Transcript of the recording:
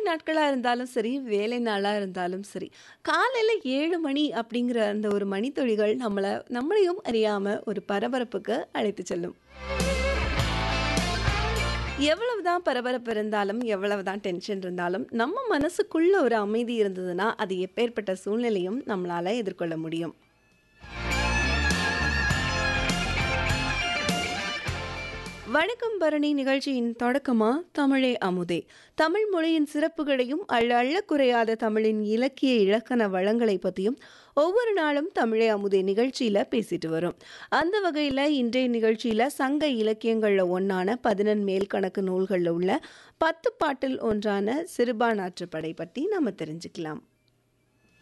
நாட்களா இருந்தாலும் சரி, வேலை நாளா இருந்தாலும் சரி, காலையில 7 மணி அப்படிங்கிற அந்த ஒரு மணித்துளிகள் நம்மள நம்மளையும் அறியாம ஒரு பரபரப்புக்கு அழைத்துச் செல்லும். எவ்வளவுதான் பரபரப்பு இருந்தாலும், எவ்வளவுதான் டென்ஷன் இருந்தாலும், நம்ம மனசுக்குள்ள ஒரு அமைதி இருந்ததுன்னா, அது எப்பேர்ப்பட்ட சூழ்நிலையும் நம்மளால எதிர்கொள்ள முடியும். வணக்கம் பரணி நிகழ்ச்சியின் தொடக்கமா தமிழே அமுதே தமிழ் மொழியின் சிறப்புகளையும் அள்ள அள்ள குறையாத தமிழின் இலக்கிய இலக்கண வளங்களை பற்றியும் ஒவ்வொரு நாளும் தமிழே அமுதே நிகழ்ச்சியில் பேசிட்டு வரும் அந்த வகையில் இன்றைய நிகழ்ச்சியில் சங்க இலக்கியங்களில் ஒன்றான பதினெண் மேல் கணக்கு நூல்களில் உள்ள பத்து பாட்டில் ஒன்றான சிறுபானாற்றுப்படை பற்றி நம்ம தெரிஞ்சுக்கலாம்